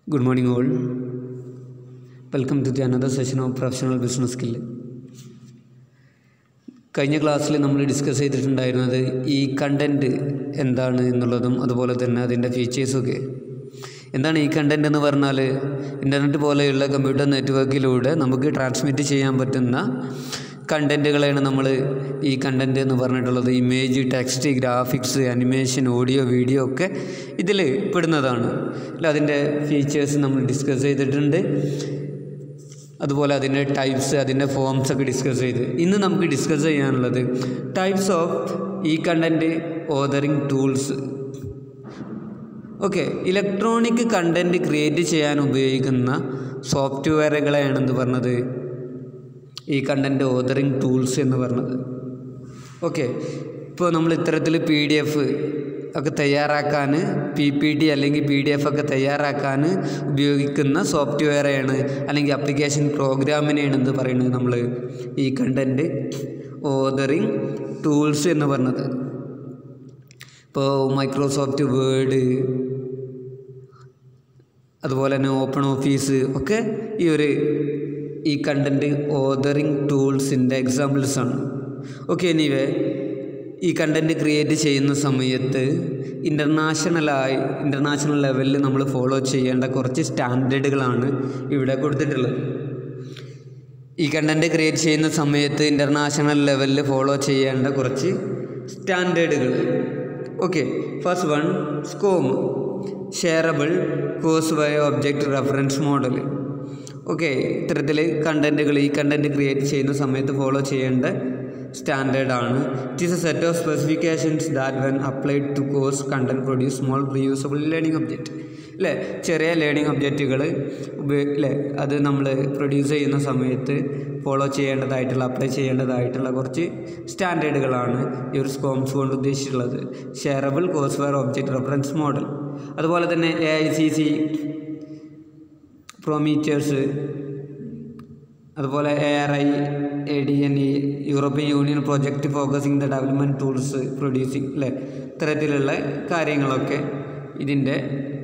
Good morning, all. Welcome to the another session of Professional Business Skill. കഴിഞ്ഞ ക്ലാസ്സിൽ നമ്മൾ discuss ചെയ്തിട്ടുണ്ടായിരുന്നത് ഈ കണ്ടൻറ്റ് എന്താണ് എന്നുള്ളതും അതുപോലെ തന്നെ അതിൻ്റെ ഫീച്ചേഴ്സൊക്കെ എന്താണ് ഈ കണ്ടൻറ്റ് എന്ന് പറഞ്ഞാൽ ഇൻ്റർനെറ്റ് പോലെയുള്ള കമ്പ്യൂട്ടർ നെറ്റ്വർക്കിലൂടെ നമുക്ക് ട്രാൻസ്മിറ്റ് ചെയ്യാൻ പറ്റുന്ന കണ്ടൻറ്റുകളെയാണ് നമ്മൾ ഈ കണ്ടൻറ്റ് എന്ന് പറഞ്ഞിട്ടുള്ളത് image text graphics animation audio video ഒക്കെ ഇതിൽ പെടുന്നതാണ് അല്ല അതിൻ്റെ ഫീച്ചേഴ്സ് നമ്മൾ ഡിസ്കസ് ചെയ്തിട്ടുണ്ട് അതുപോലെ അതിൻ്റെ ടൈപ്സ് അതിൻ്റെ ഫോംസ് ഒക്കെ ഡിസ്കസ് ചെയ്ത് ഇന്ന് നമുക്ക് ഡിസ്കസ് ചെയ്യാനുള്ളത് ടൈപ്സ് ഓഫ് ഈ content authoring tools okay electronic content create ചെയ്യാൻ ഉപയോഗിക്കുന്ന സോഫ്റ്റ്വെയറുകളെയാണ് എന്ത് പറഞ്ഞത് ഈ കണ്ടൻറ്റ് ഓതറിങ് ടൂൾസ് എന്ന് പറഞ്ഞത് ഓക്കെ ഇപ്പോൾ നമ്മൾ ഇത്തരത്തിൽ പി ഡി എഫ് ഒക്കെ തയ്യാറാക്കാൻ പി പി ടി അല്ലെങ്കിൽ പി ഡി എഫ് ഒക്കെ തയ്യാറാക്കാൻ ഉപയോഗിക്കുന്ന സോഫ്റ്റ്വെയറാണ് അല്ലെങ്കിൽ അപ്ലിക്കേഷൻ പ്രോഗ്രാമിനെയാണ് എന്ത് പറയുന്നത് നമ്മൾ ഈ കണ്ടൻറ്റ് ഓതറിങ് ടൂൾസ് എന്ന് പറഞ്ഞത് ഇപ്പോൾ മൈക്രോസോഫ്റ്റ് വേഡ് അതുപോലെ തന്നെ ഓപ്പൺ ഓഫീസ് ഒക്കെ ഈ ഒരു ഈ കണ്ടൻറ്റ് ഓതറിങ് ടൂൾസിൻ്റെ എക്സാമ്പിൾസാണ് ഓക്കെ എനിവേ ഈ കണ്ടൻറ്റ് ക്രിയേറ്റ് ചെയ്യുന്ന സമയത്ത് ഇൻ്റർനാഷണലായി ഇൻ്റർനാഷണൽ ലെവലിൽ നമ്മൾ ഫോളോ ചെയ്യേണ്ട കുറച്ച് സ്റ്റാൻഡേർഡുകളാണ് ഇവിടെ കൊടുത്തിട്ടുള്ളത് ഈ കണ്ടൻറ്റ് ക്രിയേറ്റ് ചെയ്യുന്ന സമയത്ത് ഇൻ്റർനാഷണൽ ലെവലിൽ ഫോളോ ചെയ്യേണ്ട കുറച്ച് സ്റ്റാൻഡേർഡുകൾ okay first one SCORM shareable course by object reference model okay ഇത്തരത്തിൽ കണ്ടൻറ്റുകൾ ഈ കണ്ടൻറ്റ് ക്രിയേറ്റ് ചെയ്യുന്ന സമയത്ത് ഫോളോ ചെയ്യേണ്ട സ്റ്റാൻഡേർഡാണ് it is a set of specifications that when applied to course content produce small reusable learning object അല്ലേ ചെറിയ learning ഒബ്ജക്റ്റുകൾ ഉപയോഗ അല്ലേ അത് നമ്മൾ പ്രൊഡ്യൂസ് ചെയ്യുന്ന സമയത്ത് ഫോളോ ചെയ്യേണ്ടതായിട്ടുള്ള അപ്ലൈ ചെയ്യേണ്ടതായിട്ടുള്ള കുറച്ച് സ്റ്റാൻഡേർഡുകളാണ് ഈ ഒരു സ്കോംസ് കൊണ്ട് ഉദ്ദേശിച്ചിട്ടുള്ളത് shareable courseware object reference model അതുപോലെ തന്നെ A I C C promoters അതുപോലെ A R I A D N E European Union project focusing the development tools producing അല്ലേ ഇത്തരത്തിലുള്ള കാര്യങ്ങളൊക്കെ ഇതിൻ്റെ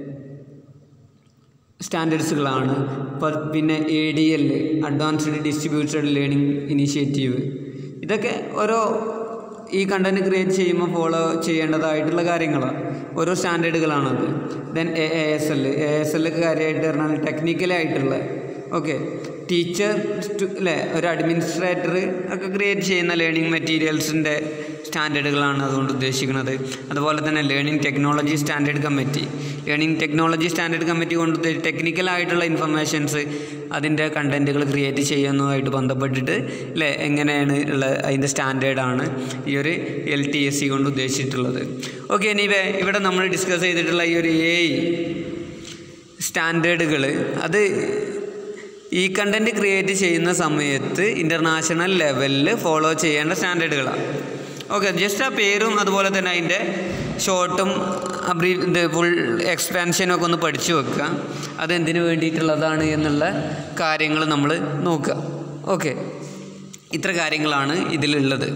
സ്റ്റാൻഡേർഡ്സുകളാണ് പിന്നെ A D L advanced distributed learning initiative ഇതൊക്കെ ഓരോ ഈ കണ്ടൻറ്റ് ക്രിയേറ്റ് ചെയ്യുമ്പോൾ ഫോളോ ചെയ്യേണ്ടതായിട്ടുള്ള കാര്യങ്ങളാണ് ഓരോ സ്റ്റാൻഡേർഡുകളാണത് then A S L A S L കാര്യമായിട്ട് പറഞ്ഞാൽ ടെക്നിക്കലായിട്ടുള്ള ഓക്കെ ടീച്ചർ അല്ലേ ഒരു അഡ്മിനിസ്ട്രേറ്റർ ഒക്കെ ക്രിയേറ്റ് ചെയ്യുന്ന ലേണിംഗ് മെറ്റീരിയൽസിൻ്റെ സ്റ്റാൻഡേർഡുകളാണ് അതുകൊണ്ട് ഉദ്ദേശിക്കുന്നത് അതുപോലെ തന്നെ learning technology standard committee learning technology standard committee കൊണ്ട് ടെക്നിക്കലായിട്ടുള്ള ഇൻഫർമേഷൻസ് അതിൻ്റെ കണ്ടൻറ്റുകൾ ക്രിയേറ്റ് ചെയ്യുന്നതുമായിട്ട് ബന്ധപ്പെട്ടിട്ട് അല്ലേ എങ്ങനെയാണ് ഉള്ള അതിൻ്റെ സ്റ്റാൻഡേർഡാണ് ഈ ഒരു എൽ ടി എസ് സി കൊണ്ട് ഉദ്ദേശിച്ചിട്ടുള്ളത് ഓക്കെ ഇനി ഇവിടെ നമ്മൾ ഡിസ്കസ് ചെയ്തിട്ടുള്ള ഈ ഒരു എ സ്റ്റാൻഡേർഡുകൾ അത് ഈ കണ്ടൻറ്റ് ക്രിയേറ്റ് ചെയ്യുന്ന സമയത്ത് ഇൻ്റർനാഷണൽ ലെവലിൽ ഫോളോ ചെയ്യേണ്ട സ്റ്റാൻഡേർഡുകളാണ് ഓക്കെ ജസ്റ്റ് ആ പേരും അതുപോലെ തന്നെ അതിൻ്റെ ഷോർട്ടും അബ്രീ ഇത് ഫുൾ എക്സ്പാൻഷനും ഒക്കെ ഒന്ന് പഠിച്ചു വെക്കുക അതെന്തിനു വേണ്ടിയിട്ടുള്ളതാണ് എന്നുള്ള കാര്യങ്ങൾ നമ്മൾ നോക്കുക ഓക്കെ ഇത്ര കാര്യങ്ങളാണ് ഇതിലുള്ളത്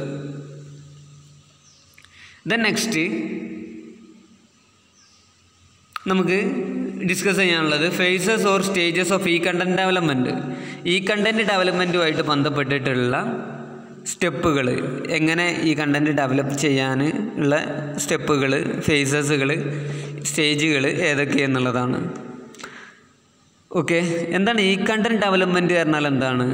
ദെൻ നെക്സ്റ്റ് നമുക്ക് ഡിസ്കസ് ചെയ്യാനുള്ളത് ഫേസസ് ഓർ സ്റ്റേജസ് ഓഫ് ഈ കണ്ടൻറ് ഡെവലപ്മെൻറ്റ് ഈ കണ്ടൻറ് ഡെവലപ്മെൻറ്റുമായിട്ട് ബന്ധപ്പെട്ടിട്ടുള്ള സ്റ്റെപ്പുകൾ എങ്ങനെ ഈ കണ്ടൻറ് ഡെവലപ്പ് ചെയ്യാൻ ഉള്ള സ്റ്റെപ്പുകൾ ഫേസസുകൾ സ്റ്റേജുകൾ ഏതൊക്കെയെന്നുള്ളതാണ് ഓക്കെ എന്താണ് ഈ കണ്ടൻറ് ഡെവലപ്മെൻറ്റ് പറഞ്ഞാൽ എന്താണ്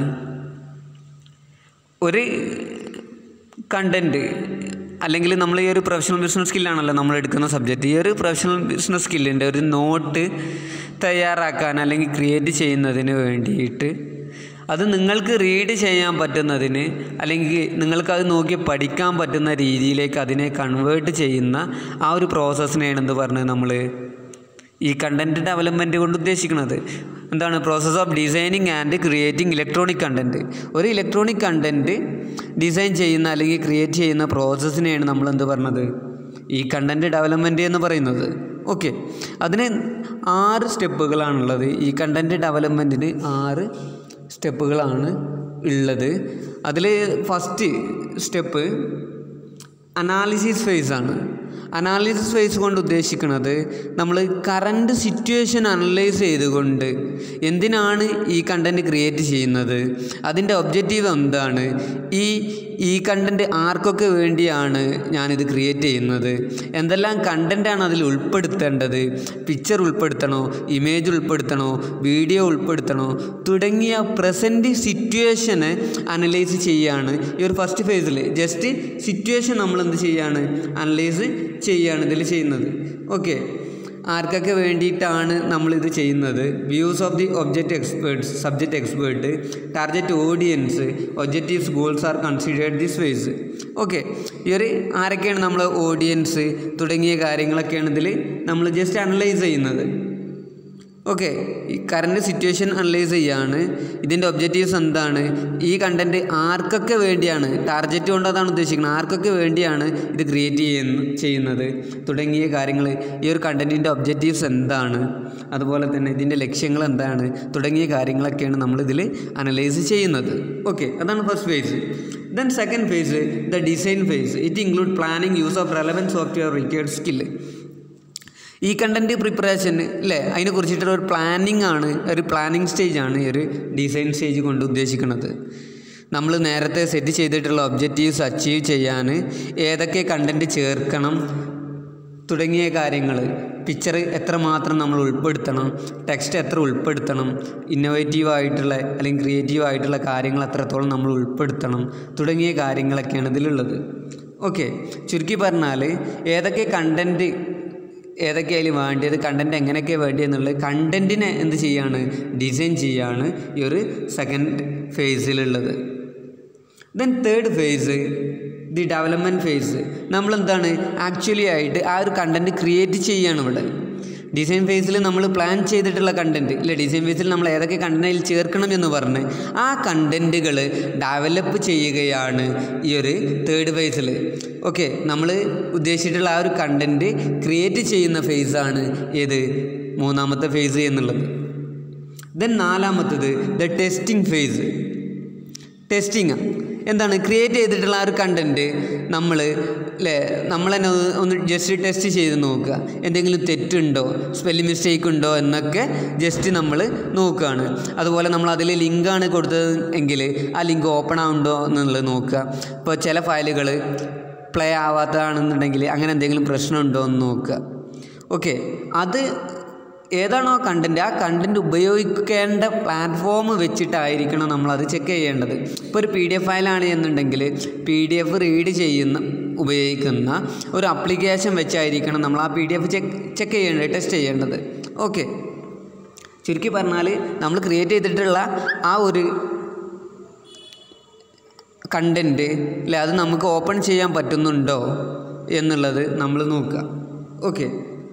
ഒരു കണ്ടൻറ്റ് അല്ലെങ്കിൽ നമ്മൾ ഈ ഒരു പ്രൊഫഷണൽ ബിസിനസ് സ്കില്ലാണല്ലോ നമ്മൾ എടുക്കുന്ന സബ്ജക്റ്റ് ഈ ഒരു പ്രൊഫഷണൽ ബിസിനസ് സ്കില്ലിൻ്റെ ഒരു നോട്ട് തയ്യാറാക്കാൻ അല്ലെങ്കിൽ ക്രിയേറ്റ് ചെയ്യുന്നതിന് വേണ്ടിയിട്ട് അത് നിങ്ങൾക്ക് റീഡ് ചെയ്യാൻ പറ്റുന്നതിന് അല്ലെങ്കിൽ നിങ്ങൾക്ക് അത് നോക്കി പഠിക്കാൻ പറ്റുന്ന രീതിയിലേക്ക് അതിനെ കൺവേർട്ട് ചെയ്യുന്ന ആ ഒരു പ്രോസസ്സിനെയാണ് എന്ത് പറഞ്ഞത് നമ്മൾ ഈ കണ്ടൻറ്റ് ഡെവലപ്മെൻറ്റ് കൊണ്ട് ഉദ്ദേശിക്കുന്നത് എന്താണ് process of designing and creating electronic content ഒരു ഇലക്ട്രോണിക് കണ്ടൻറ്റ് ഡിസൈൻ ചെയ്യുന്ന അല്ലെങ്കിൽ ക്രിയേറ്റ് ചെയ്യുന്ന പ്രോസസ്സിനെയാണ് നമ്മൾ എന്ത് പറഞ്ഞത് ഈ കണ്ടൻറ്റ് ഡെവലപ്മെൻറ്റ് എന്ന് പറയുന്നത് ഓക്കെ അതിന് ആറ് സ്റ്റെപ്പുകളാണുള്ളത് ഈ കണ്ടൻറ്റ് ഡെവലപ്മെൻറ്റിന് ആറ് സ്റ്റെപ്പുകളാണ് ഉള്ളത് അതിൽ ഫസ്റ്റ് സ്റ്റെപ്പ് അനാലിസിസ് ഫേസ് ആണ് അനാലിസിസ് ഫേസ് കൊണ്ട് ഉദ്ദേശിക്കുന്നത് നമ്മൾ കറൻറ്റ് സിറ്റുവേഷൻ അനലൈസ് ചെയ്തുകൊണ്ട് എന്തിനാണ് ഈ കണ്ടൻറ്റ് ക്രിയേറ്റ് ചെയ്യുന്നത് അതിൻ്റെ ഒബ്ജക്റ്റീവ് എന്താണ് ഈ ഈ കണ്ടൻറ്റ് ആർക്കൊക്കെ വേണ്ടിയാണ് ഞാനിത് ക്രിയേറ്റ് ചെയ്യുന്നത് എന്തെല്ലാം കണ്ടൻറ്റാണ് അതിൽ ഉൾപ്പെടുത്തേണ്ടത് പിക്ചർ ഉൾപ്പെടുത്തണോ ഇമേജ് ഉൾപ്പെടുത്തണോ വീഡിയോ ഉൾപ്പെടുത്തണോ തുടങ്ങിയ പ്രസൻറ്റ് സിറ്റുവേഷനെ അനലൈസ് ചെയ്യുകയാണ് ഈ ഒരു ഫസ്റ്റ് ഫേസിൽ ജസ്റ്റ് സിറ്റുവേഷൻ നമ്മൾ എന്ത് ചെയ്യാണ് അനലൈസ് ചെയ്യുകയാണ് ഇതിൽ ചെയ്യുന്നത് ഓക്കെ ആർക്കൊക്കെ വേണ്ടിയിട്ടാണ് നമ്മളിത് ചെയ്യുന്നത് views of the object experts subject expert target audience objectives goals are considered this ways okay ഈ ഒരു ആരൊക്കെയാണ് നമ്മൾ ഓഡിയൻസ് തുടങ്ങിയ കാര്യങ്ങളൊക്കെയാണ് ഇതിൽ നമ്മൾ ജസ്റ്റ് അനലൈസ് ചെയ്യുന്നത് ഓക്കെ ഈ കറൻറ്റ് സിറ്റുവേഷൻ അനലൈസ് ചെയ്യാണ് ഇതിൻ്റെ ഒബ്ജക്റ്റീവ്സ് എന്താണ് ഈ കണ്ടൻറ്റ് ആർക്കൊക്കെ വേണ്ടിയാണ് ടാർഗറ്റ് കൊണ്ട് അതാണ് ഉദ്ദേശിക്കുന്നത് ആർക്കൊക്കെ വേണ്ടിയാണ് ഇത് ക്രിയേറ്റ് ചെയ്യുന്ന ചെയ്യുന്നത് തുടങ്ങിയ കാര്യങ്ങൾ ഈ ഒരു കണ്ടൻറ്റിൻ്റെ ഒബ്ജക്റ്റീവ്സ് എന്താണ് അതുപോലെ തന്നെ ഇതിൻ്റെ ലക്ഷ്യങ്ങൾ എന്താണ് തുടങ്ങിയ കാര്യങ്ങളൊക്കെയാണ് നമ്മളിതിൽ അനലൈസ് ചെയ്യുന്നത് ഓക്കെ അതാണ് first phase then second phase the design phase it include planning use of relevant software required skill ഈ കണ്ടൻറ്റ് പ്രിപ്പറേഷൻ അല്ലേ അതിനെ കുറിച്ചിട്ടുള്ള ഒരു പ്ലാനിങ് ആണ് ഒരു പ്ലാനിങ് സ്റ്റേജാണ് ഈ ഒരു ഡിസൈൻ സ്റ്റേജ് കൊണ്ട് ഉദ്ദേശിക്കുന്നത് നമ്മൾ നേരത്തെ സെറ്റ് ചെയ്തിട്ടുള്ള ഒബ്ജക്റ്റീവ്സ് അച്ചീവ് ചെയ്യാൻ ഏതൊക്കെ കണ്ടൻറ്റ് ചേർക്കണം തുടങ്ങിയ കാര്യങ്ങൾ പിക്ചർ എത്രമാത്രം നമ്മൾ ഉൾപ്പെടുത്തണം ടെക്സ്റ്റ് എത്ര ഉൾപ്പെടുത്തണം ഇന്നോവേറ്റീവ് ആയിട്ടുള്ള അല്ലെങ്കിൽ ക്രിയേറ്റീവ് ആയിട്ടുള്ള കാര്യങ്ങൾ എത്രത്തോളം നമ്മൾ ഉൾപ്പെടുത്തണം തുടങ്ങിയ കാര്യങ്ങളൊക്കെയാണ് ഇതിലുള്ളത് ഓക്കെ ചുരുക്കി പറഞ്ഞാൽ ഏതൊക്കെ കണ്ടൻറ്റ് ഏതൊക്കെ അതിൽ വേണ്ടിയത് കണ്ടൻറ്റ് എങ്ങനെയൊക്കെ വേണ്ടിയെന്നുള്ളത് കണ്ടൻറ്റിനെ എന്ത് ചെയ്യാണ് ഡിസൈൻ ചെയ്യാണ് ഈ ഒരു സെക്കൻഡ് ഫേസിലുള്ളത് then third phase the development phase നമ്മളെന്താണ് ആക്ച്വലി ആയിട്ട് ആ ഒരു കണ്ടൻറ്റ് ക്രിയേറ്റ് ചെയ്യാണ് ഇവിടെ ഡിസൈൻ ഫേസിൽ നമ്മൾ പ്ലാൻ ചെയ്തിട്ടുള്ള കണ്ടൻറ്റ് ഇല്ല ഡിസൈൻ ഫേസിൽ നമ്മൾ ഏതൊക്കെ കണ്ടൻറ്റിൽ ചേർക്കണം എന്ന് പറഞ്ഞ് ആ കണ്ടൻറ്റുകൾ ഡെവലപ്പ് ചെയ്യുകയാണ് ഈ ഒരു തേർഡ് ഫേസിൽ ഓക്കെ നമ്മൾ ഉദ്ദേശിച്ചിട്ടുള്ള ആ ഒരു കണ്ടൻറ്റ് ക്രിയേറ്റ് ചെയ്യുന്ന ഫേസാണ് ഏത് മൂന്നാമത്തെ ഫേസ് എന്നുള്ളത് ദെൻ നാലാമത്തത് ദ ടെസ്റ്റിംഗ് ഫേസ് ടെസ്റ്റിങ് എന്താണ് ക്രിയേറ്റ് ചെയ്തിട്ടുള്ള ആ ഒരു കണ്ടൻറ്റ് നമ്മൾ അല്ലേ നമ്മൾ തന്നെ ഒന്ന് ഒന്ന് ജസ്റ്റ് ടെസ്റ്റ് ചെയ്ത് നോക്കുക എന്തെങ്കിലും തെറ്റുണ്ടോ സ്പെല്ലിംഗ് മിസ്റ്റേക്ക് ഉണ്ടോ എന്നൊക്കെ ജസ്റ്റ് നമ്മൾ നോക്കുകയാണ് അതുപോലെ നമ്മൾ അതിൽ ലിങ്കാണ് കൊടുത്തത് എങ്കിൽ ആ ലിങ്ക് ഓപ്പൺ ആവുന്നുണ്ടോ എന്നുള്ളത് നോക്കുക ഇപ്പോൾ ചില ഫയലുകൾ പ്ലേ ആവാത്തതാണെന്നുണ്ടെങ്കിൽ അങ്ങനെ എന്തെങ്കിലും പ്രശ്നമുണ്ടോ എന്ന് നോക്കുക ഓക്കെ അത് ഏതാണോ കണ്ടൻറ്റ് ആ കണ്ടൻറ്റ് ഉപയോഗിക്കേണ്ട പ്ലാറ്റ്ഫോം വെച്ചിട്ടായിരിക്കണം നമ്മളത് ചെക്ക് ചെയ്യേണ്ടത് ഇപ്പോൾ ഒരു പി ഡി എഫ് ഫയലാണ് എന്നുണ്ടെങ്കിൽ പി ഡി എഫ് റീഡ് ചെയ്യുന്ന ഉപയോഗിക്കുന്ന ഒരു അപ്ലിക്കേഷൻ വെച്ചായിരിക്കണം നമ്മൾ ആ P D F check check ചെയ്യേണ്ടത് ടെസ്റ്റ് ചെയ്യേണ്ടത് ഓക്കെ ചുരുക്കി പറഞ്ഞാൽ നമ്മൾ ക്രിയേറ്റ് ചെയ്തിട്ടുള്ള ആ ഒരു കണ്ടൻറ്റ് അല്ലെ അത് നമുക്ക് ഓപ്പൺ ചെയ്യാൻ പറ്റുന്നുണ്ടോ എന്നുള്ളത് നമ്മൾ നോക്കുക okay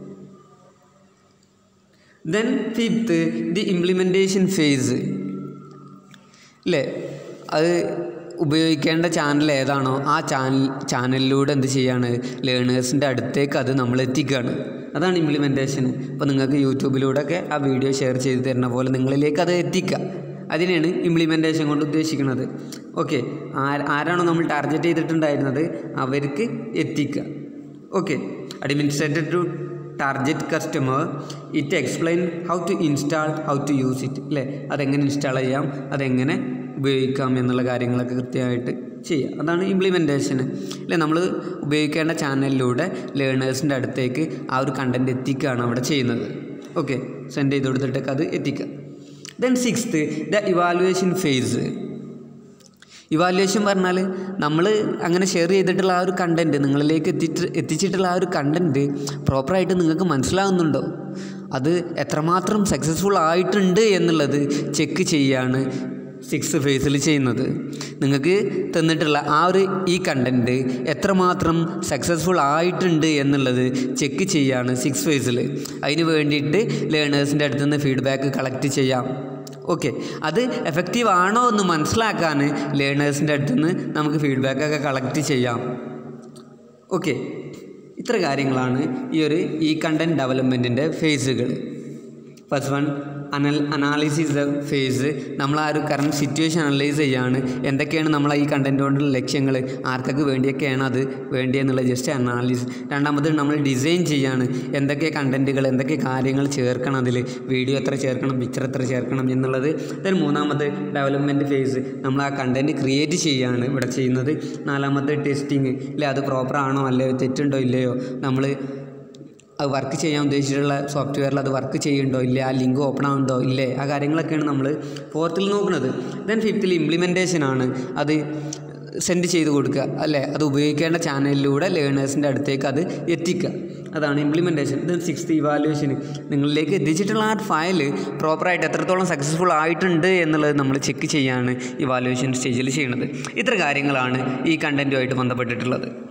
then fifth the implementation phase അല്ലേ അത് ഉപയോഗിക്കേണ്ട ചാനൽ ഏതാണോ ആ ചാനൽ ചാനലിലൂടെ എന്ത് ചെയ്യാണ് ലേണേഴ്സിൻ്റെ അടുത്തേക്ക് അത് നമ്മൾ എത്തിക്കുകയാണ് അതാണ് ഇംപ്ലിമെൻറ്റേഷൻ ഇപ്പോൾ നിങ്ങൾക്ക് യൂട്യൂബിലൂടെയൊക്കെ ആ വീഡിയോ ഷെയർ ചെയ്ത് തരുന്ന പോലെ നിങ്ങളിലേക്ക് അത് എത്തിക്കുക അതിനെയാണ് ഇംപ്ലിമെൻറ്റേഷൻ കൊണ്ട് ഉദ്ദേശിക്കുന്നത് ഓക്കെ ആരാണോ നമ്മൾ ടാർഗറ്റ് ചെയ്തിട്ടുണ്ടായിരുന്നത് അവർക്ക് എത്തിക്കുക okay administrator to target customer it explain how to install how to use it അല്ലേ അതെങ്ങനെ ഇൻസ്റ്റാൾ ചെയ്യാം അതെങ്ങനെ ഉപയോഗിക്കാം എന്നുള്ള കാര്യങ്ങളൊക്കെ കൃത്യമായിട്ട് ചെയ്യുക അതാണ് ഇംപ്ലിമെൻറ്റേഷൻ അല്ലേ നമ്മൾ ഉപയോഗിക്കേണ്ട ചാനലിലൂടെ ലേണേഴ്സിൻ്റെ അടുത്തേക്ക് ആ ഒരു കണ്ടൻറ്റ് എത്തിക്കുകയാണ് അവിടെ ചെയ്യുന്നത് ഓക്കെ സെൻഡ് ചെയ്ത് കൊടുത്തിട്ടൊക്കെ അത് എത്തിക്കുക then sixth the evaluation phase evaluation പറഞ്ഞാൽ നമ്മൾ അങ്ങനെ ഷെയർ ചെയ്തിട്ടുള്ള ആ ഒരു കണ്ടൻറ്റ് നിങ്ങളിലേക്ക് എത്തിച്ച് എത്തിച്ചിട്ടുള്ള ആ ഒരു കണ്ടൻറ്റ് പ്രോപ്പറായിട്ട് നിങ്ങൾക്ക് മനസ്സിലാകുന്നുണ്ടോ അത് എത്രമാത്രം സക്സസ്ഫുൾ ആയിട്ടുണ്ട് എന്നുള്ളത് ചെക്ക് ചെയ്യാണ് സിക്സ് ഫേസിൽ ചെയ്യുന്നത് നിങ്ങൾക്ക് തന്നിട്ടുള്ള ആ ഒരു ഈ കണ്ടൻറ്റ് എത്രമാത്രം സക്സസ്ഫുൾ ആയിട്ടുണ്ട് എന്നുള്ളത് ചെക്ക് ചെയ്യാണ് സിക്സ് ഫേസിൽ അതിന് വേണ്ടിയിട്ട് ലേണേഴ്സിൻ്റെ അടുത്ത് നിന്ന് ഫീഡ്ബാക്ക് കളക്ട് ചെയ്യാം ഓക്കെ അത് എഫക്റ്റീവ് ആണോ എന്ന് മനസ്സിലാക്കാൻ ലേണേഴ്സിൻ്റെ അടുത്ത് നിന്ന് നമുക്ക് ഫീഡ്ബാക്കൊക്കെ കളക്ട് ചെയ്യാം ഓക്കെ ഇത്ര കാര്യങ്ങളാണ് ഈ ഒരു ഈ കണ്ടൻറ് ഡെവലപ്മെൻറ്റിൻ്റെ ഫേസുകൾ ഫസ്റ്റ് വൺ അനൽ അനാലിസിസ് ദ ഫേസ് നമ്മൾ ആ ഒരു കറണ്ട് സിറ്റുവേഷൻ അനലൈസ് ചെയ്യാണ് എന്തൊക്കെയാണ് നമ്മൾ ഈ കണ്ടൻറ് കൊണ്ടുള്ള ലക്ഷ്യങ്ങൾ ആർക്കൊക്കെ വേണ്ടിയൊക്കെയാണ് അത് വേണ്ടിയെന്നുള്ള ജസ്റ്റ് അനാലിസ് രണ്ടാമത് നമ്മൾ ഡിസൈൻ ചെയ്യാണ് എന്തൊക്കെ കണ്ടൻറ്റുകൾ എന്തൊക്കെ കാര്യങ്ങൾ ചേർക്കണം അതിൽ വീഡിയോ എത്ര ചേർക്കണം പിക്ചർ എത്ര ചേർക്കണം എന്നുള്ളത് ദെൻ മൂന്നാമത് ഡെവലപ്മെൻറ്റ് ഫേസ് നമ്മൾ ആ കണ്ടൻറ്റ് ക്രിയേറ്റ് ചെയ്യുകയാണ് ഇവിടെ ചെയ്യുന്നത് നാലാമത്തെ ടെസ്റ്റിങ് ഇല്ലേ അത് പ്രോപ്പർ ആണോ അല്ലയോ തെറ്റുണ്ടോ ഇല്ലയോ നമ്മൾ അത് വർക്ക് ചെയ്യാൻ ഉദ്ദേശിച്ചിട്ടുള്ള സോഫ്റ്റ്വെയറിൽ അത് വർക്ക് ചെയ്യുന്നുണ്ടോ ഇല്ലേ ആ ലിങ്ക് ഓപ്പൺ ആവുന്നുണ്ടോ ഇല്ലേ ആ കാര്യങ്ങളൊക്കെയാണ് നമ്മൾ ഫോർത്തിൽ നോക്കുന്നത് ദെൻ ഫിഫ്ത്തിൽ ഇംപ്ലിമെൻറ്റേഷൻ ആണ് അത് സെൻഡ് ചെയ്ത് കൊടുക്കുക അല്ലേ അത് ഉപയോഗിക്കേണ്ട ചാനലിലൂടെ ലേണേഴ്സിൻ്റെ അടുത്തേക്ക് അത് എത്തിക്കുക അതാണ് ഇംപ്ലിമെൻറ്റേഷൻ ദെൻ സിക്സ്ത് ഇവാലുവേഷൻ നിങ്ങളിലേക്ക് എത്തിച്ചിട്ടുള്ള ആ ഫയൽ പ്രോപ്പറായിട്ട് എത്രത്തോളം സക്സസ്ഫുൾ ആയിട്ടുണ്ട് എന്നുള്ളത് നമ്മൾ ചെക്ക് ചെയ്യാണ് ഇവാലുവേഷൻ സ്റ്റേജിൽ ചെയ്യുന്നത് ഇത്ര കാര്യങ്ങളാണ് ഈ കണ്ടൻറ്റുമായിട്ട് ബന്ധപ്പെട്ടിട്ടുള്ളത്